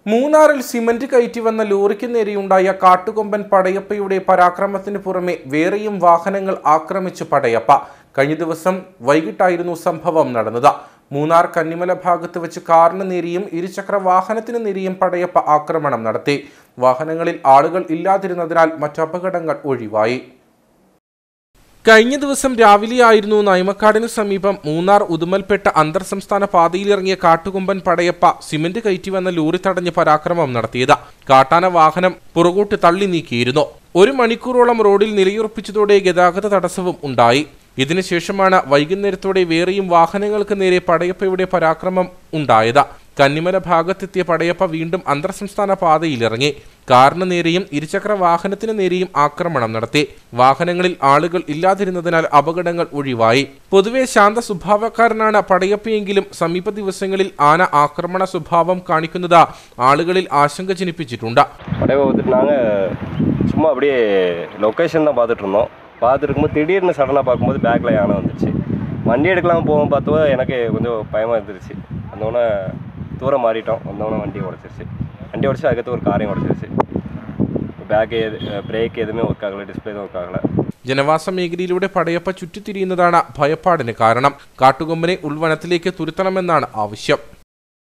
മൂന്നാറിൽ സിമന്റ് കയറ്റി വന്ന ലോറിക്ക് നേരെയുണ്ടായ കാട്ടുകൊമ്പൻ പടയപ്പയുടെ പരാക്രമത്തിന് പുറമെ വേറെയും വാഹനങ്ങൾ ആക്രമിച്ചു പടയപ്പ കഴിഞ്ഞ ദിവസം വൈകിട്ടായിരുന്നു സംഭവം നടന്നത് മൂന്നാർ കന്നിമല ഭാഗത്ത് വെച്ച് കാറിന് നേരെയും ഇരുചക്ര വാഹനത്തിന് നേരെയും പടയപ്പ ആക്രമണം നടത്തി വാഹനങ്ങളിൽ ആളുകൾ ഇല്ലാതിരുന്നതിനാൽ മറ്റു അപകടങ്ങൾ ഒഴിവായി കഴിഞ്ഞ ദിവസം രാവിലെയായിരുന്നു നയമക്കാടിന് സമീപം മൂന്നാർ ഉദുമൽപെട്ട അന്തർ സംസ്ഥാന പാതയിലിറങ്ങിയ കാട്ടുകൊമ്പൻ പടയപ്പ സിമന്റ് കയറ്റി വന്ന ലോറി തടഞ്ഞ് പരാക്രമം നടത്തിയത് കാട്ടാന വാഹനം പുറകോട്ട് തള്ളി നീക്കിയിരുന്നു ഒരു മണിക്കൂറോളം റോഡിൽ നിലയുറപ്പിച്ചതോടെ ഗതാഗത തടസ്സവും ഉണ്ടായി ഇതിനുശേഷമാണ് വൈകുന്നേരത്തോടെ വേറെയും വാഹനങ്ങൾക്ക് നേരെ പടയപ്പയുടെ പരാക്രമം ഉണ്ടായത് കന്നിമല ഭാഗത്തെത്തിയ പടയപ്പ വീണ്ടും അന്തർ സംസ്ഥാന പാതയിലിറങ്ങി കാറിന് നേരെയും ഇരുചക്ര വാഹനത്തിന് നേരെയും ആക്രമണം നടത്തി വാഹനങ്ങളിൽ ആളുകൾ ഇല്ലാതിരുന്നതിനാൽ അപകടങ്ങൾ ഒഴിവായി പൊതുവെ ശാന്ത സ്വഭാവക്കാരനാണ് പടയപ്പയെങ്കിലും സമീപ ദിവസങ്ങളിൽ ആന ആക്രമണ സ്വഭാവം കാണിക്കുന്നത് ആളുകളിൽ ആശങ്ക ജനിപ്പിച്ചിട്ടുണ്ട് படையை வந்துட்டு நாங்கள் சும்மா அப்படியே லொக்கேஷன் தான் பார்த்துட்டு இருந்தோம் பார்த்துட்டு இருக்கும்போது திடீர்னு சடனாக பார்க்கும்போது பேக்கில் யானை வந்துச்சு வண்டி எடுக்கலாம் போவோம் பார்த்தோ எனக்கு கொஞ்சம் பயமாக இருந்துருச்சு வந்தோடனே தூரம் மாறிட்டோம் வந்தோடனே வண்டி உடச்சிருச்சு வண்டி உடச்சி அதுக்கடுத்து ஒரு காரையும் உடச்சிருச்சு பேக்கு எது பிரேக் எதுவுமே ஒர்க் ஆகலை டிஸ்பிளே தான் ஒர்க் ஆகலை ജനവാസ മേഖലയിലൂടെ പടയപ്പ ചുറ്റിത്തിരിയുന്നതാണ് ഭയപ്പാടിന് കാരണം കാട്ടുകൊമ്പനെ ഉൾവനത്തിലേക്ക് തുരുത്തണമെന്നാണ് ആവശ്യം